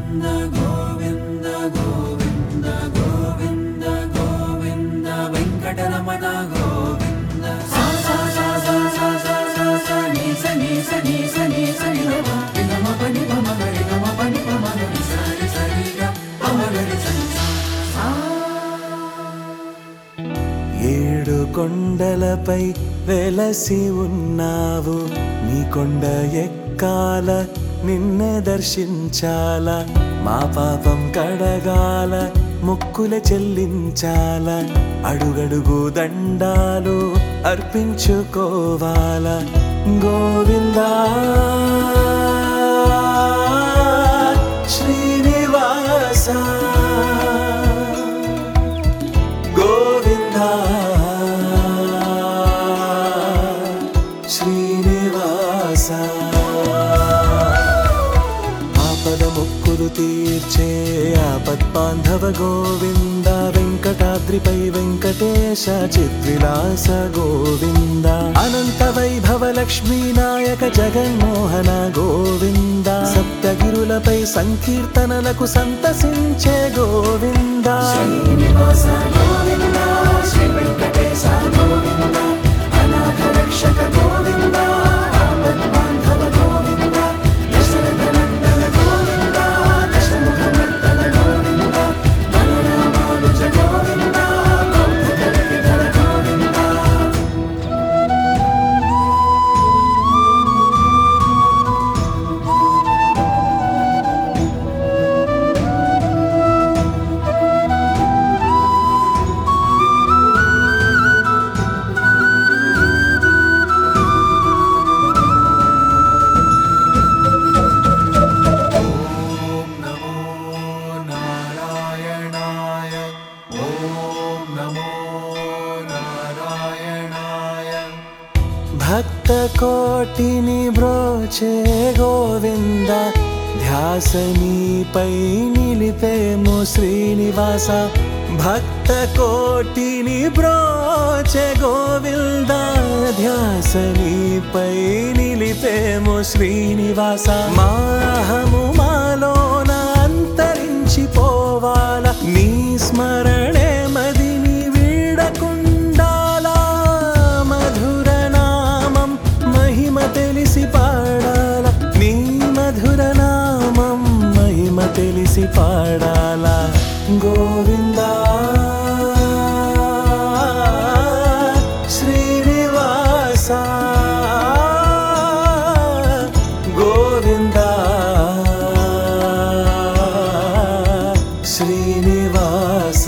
ఏడు కొండలపై వెలసి ఉన్నావు నీ కొండ ఎక్కాల నిన్నే దర్శించాల మా పాపం కడగాల మొక్కుల చెల్లించాల అడుగడుగు దండాలు అర్పించుకోవాల గోవిందా శ్రీనివాస గోవింద శ్రీనివాస ఆపద మొక్కులు తీర్చే ఆపద్ బాంధవ గోవింద వెంకటాద్రిపై వెంకటేశ చిద్విలాస గోవింద అనంత వైభవ లక్ష్మీ నాయక జగన్మోహన గోవింద సప్తగిరులపై సంకీర్తనలకు సంతసించే గోవింద శ్రీనివాస గోవింద శ్రీ వెంకటేశ గోవింద అనాథ రక్షక గోవింద ఆపద్ బాంధవ గోవింద దశరథ నందన గోవింద దశముఖ నందన గోవింద బలరామానుజ గోవింద బౌద్ధ కల్పిధర గోవింద నారాయణాయ ఓం నమో నారాయణాయ భక్త కోటిని బ్రోచే గోవింద ధ్యాసనీపై నిలిపేము శ్రీనివాస భక్త కోటిని బ్రోచే గోవింద ధ్యాసనీపై నిలిపేము శ్రీనివాస మాహము మాలోన అంతరించిపోవాల నీ స్మరణే మదిని వీడకుండాలా మధుర నామం మహిమ తెలిసి పాడాల నీ మధుర నామం మహిమ తెలిసి పాడాల గోవిందా శ్రీనివాస గోవిందా శ్రీనివాస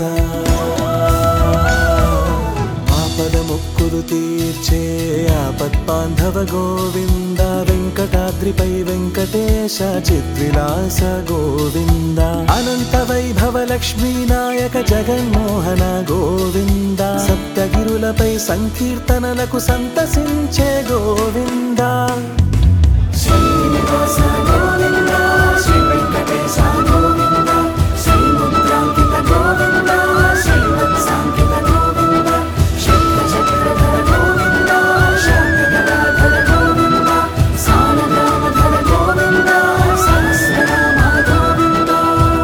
ఆపద మొక్కులు తీర్చే ఆపద్ బాంధవ గోవింద వెంకటాద్రిపై వెంకటేశ చిద్విలాస గోవింద అనంత వైభవ లక్ష్మీ నాయక జగన్మోహన గోవింద సప్తగిరులపై సంకీర్తనలకు సంతసించే గోవింద శ్రీనివాస గోవింద శ్రీ వెంకటేశ గోవింద శ్రీ ముద్రాంకిత గోవింద శ్రీవత్సాంకిత గోవింద శంఖ చక్రధర గోవింద శాంతిగదాధర గోవింద సాలగ్రామధర గోవింద సహస్రనామ గోవింద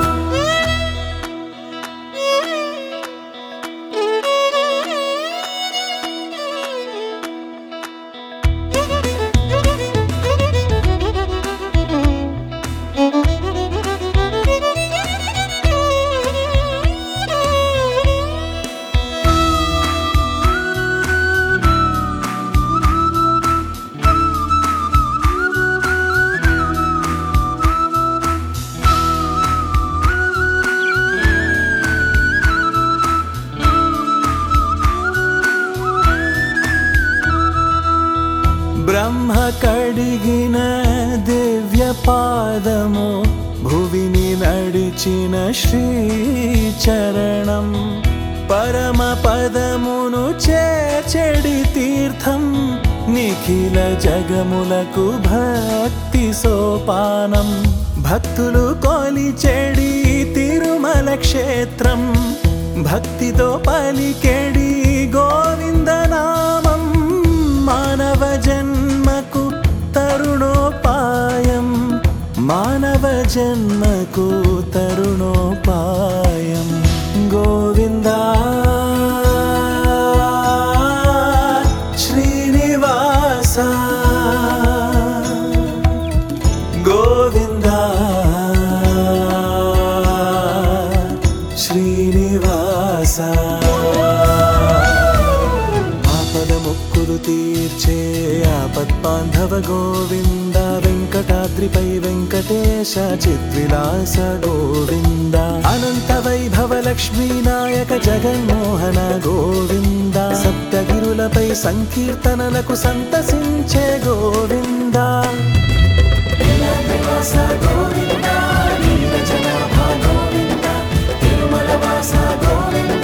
బ్రహ్మ కడిగిన దివ్య పాదము భువిని నడిచిన శ్రీచరణం పరమ పదమును చేచెడి తీర్థం నిఖిల జగములకు భక్తి సోపానం భక్తులు కొలిచెడి తిరుమల క్షేత్రం భక్తితో పలికెడి గోవింద నామం మానవ జన్మకు తరుణోపాయం మానవ జన్మకు తీర్చే ఆపద్బాంధవ గోవింద వెంకటాద్రిపై వెంకటేశ చిద్విలాస గోవింద అనంత వైభవ లక్ష్మీ నాయక జగన్మోహన గోవింద సప్తగిరులపై సంకీర్తనలకు సంతసించే గోవింద నివాస గోవింద నీరజనాభ గోవింద తిరుమల వాస గోవింద